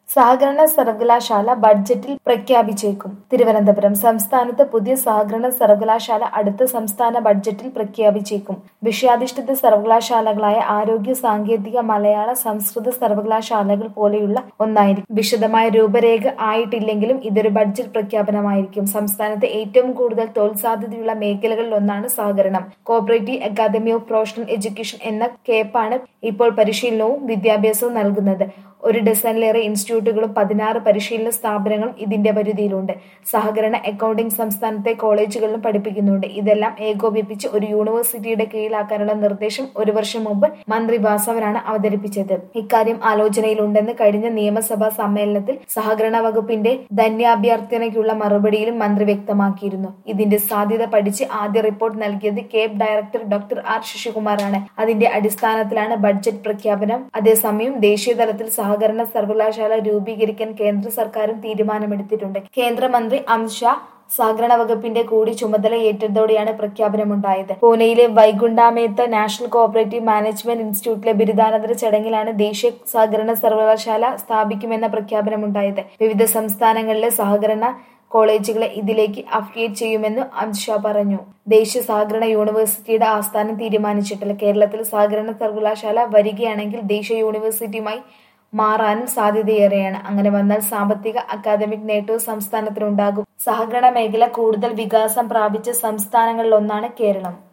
സഹകരണ സർവകലാശാല ബഡ്ജറ്റിൽ പ്രഖ്യാപിച്ചേക്കും തിരുവനന്തപുരം സംസ്ഥാനത്ത് പുതിയ സഹകരണ സർവകലാശാല അടുത്ത സംസ്ഥാന ബഡ്ജറ്റിൽ പ്രഖ്യാപിച്ചേക്കും വിഷയാധിഷ്ഠിത സർവകലാശാലകളായ ആരോഗ്യ സാങ്കേതിക മലയാള സംസ്കൃത സർവകലാശാലകൾ പോലെയുള്ള ഒന്നായിരിക്കും വിശദമായ രൂപരേഖ ആയിട്ടില്ലെങ്കിലും ഇതൊരു ബഡ്ജറ്റ് പ്രഖ്യാപനമായിരിക്കും സംസ്ഥാനത്ത് ഏറ്റവും കൂടുതൽ തൊഴിൽ സാധ്യതയുള്ള മേഖലകളിൽ ഒന്നാണ് സഹകരണം cooperative academy of professional education എന്ന കേപ്പാണ് ഇപ്പോൾ പരിശീലനവും വിദ്യാഭ്യാസവും നൽകുന്നത് ഒരു ഡസനിലേറെ ഇൻസ്റ്റിറ്റ്യൂട്ടുകളും പതിനാറ് പരിശീലന സ്ഥാപനങ്ങളും ഇതിന്റെ പരിധിയിലുണ്ട് സഹകരണ അക്കൗണ്ടിംഗ് സംസ്ഥാനത്തെ കോളേജുകളിലും പഠിപ്പിക്കുന്നുണ്ട് ഇതെല്ലാം ഏകോപിപ്പിച്ച് ഒരു യൂണിവേഴ്സിറ്റിയുടെ കീഴിലാക്കാനുള്ള നിർദ്ദേശം ഒരു വർഷം മുമ്പ് മന്ത്രി വാസവനാണ് അവതരിപ്പിച്ചത് ഇക്കാര്യം ആലോചനയിലുണ്ടെന്ന് കഴിഞ്ഞ നിയമസഭാ സമ്മേളനത്തിൽ സഹകരണ വകുപ്പിന്റെ ധന്യാഭ്യർത്ഥനയ്ക്കുള്ള മറുപടിയിലും മന്ത്രി വ്യക്തമാക്കിയിരുന്നു ഇതിന്റെ സാധ്യത പഠിച്ച് ആദ്യ റിപ്പോർട്ട് നൽകിയത് കേപ്പ് ഡയറക്ടർ ഡോക്ടർ ആർ ശശികുമാറാണ് അതിന്റെ അടിസ്ഥാനത്തിലാണ് ബഡ്ജറ്റ് പ്രഖ്യാപനം അതേസമയം ദേശീയ തലത്തിൽ സഹകരണ സർവകലാശാല രൂപീകരിക്കാൻ കേന്ദ്ര സർക്കാരും തീരുമാനമെടുത്തിട്ടുണ്ട് കേന്ദ്രമന്ത്രി അമിത്ഷാ സഹകരണ വകുപ്പിന്റെ കൂടി ചുമതല ഏറ്റതോടെയാണ് പ്രഖ്യാപനമുണ്ടായത് പൂനെയിലെ വൈകുണ്ഠാമേത്ത നാഷണൽ കോഓപ്പറേറ്റീവ് മാനേജ്മെന്റ് ഇൻസ്റ്റിറ്റ്യൂട്ടിലെ ബിരുദാനന്തര ചടങ്ങിലാണ് ദേശീയ സഹകരണ സർവകലാശാല സ്ഥാപിക്കുമെന്ന പ്രഖ്യാപനമുണ്ടായത് വിവിധ സംസ്ഥാനങ്ങളിലെ സഹകരണ കോളേജുകളെ ഇതിലേക്ക് അഫിലിയേറ്റ് ചെയ്യുമെന്ന് അമിത്ഷാ പറഞ്ഞു ദേശീയ സഹകരണ യൂണിവേഴ്സിറ്റിയുടെ ആസ്ഥാനം തീരുമാനിച്ചിട്ടില്ല കേരളത്തിൽ സഹകരണ സർവകലാശാല വരികയാണെങ്കിൽ ദേശീയ യൂണിവേഴ്സിറ്റിയുമായി മാറാനും സാധ്യതയേറെയാണ് അങ്ങനെ വന്നാൽ സാമ്പത്തിക അക്കാദമിക് നേട്ടവും സംസ്ഥാനത്തിനുണ്ടാകും സഹകരണ മേഖല കൂടുതൽ വികാസം പ്രാപിച്ച സംസ്ഥാനങ്ങളിലൊന്നാണ് കേരളം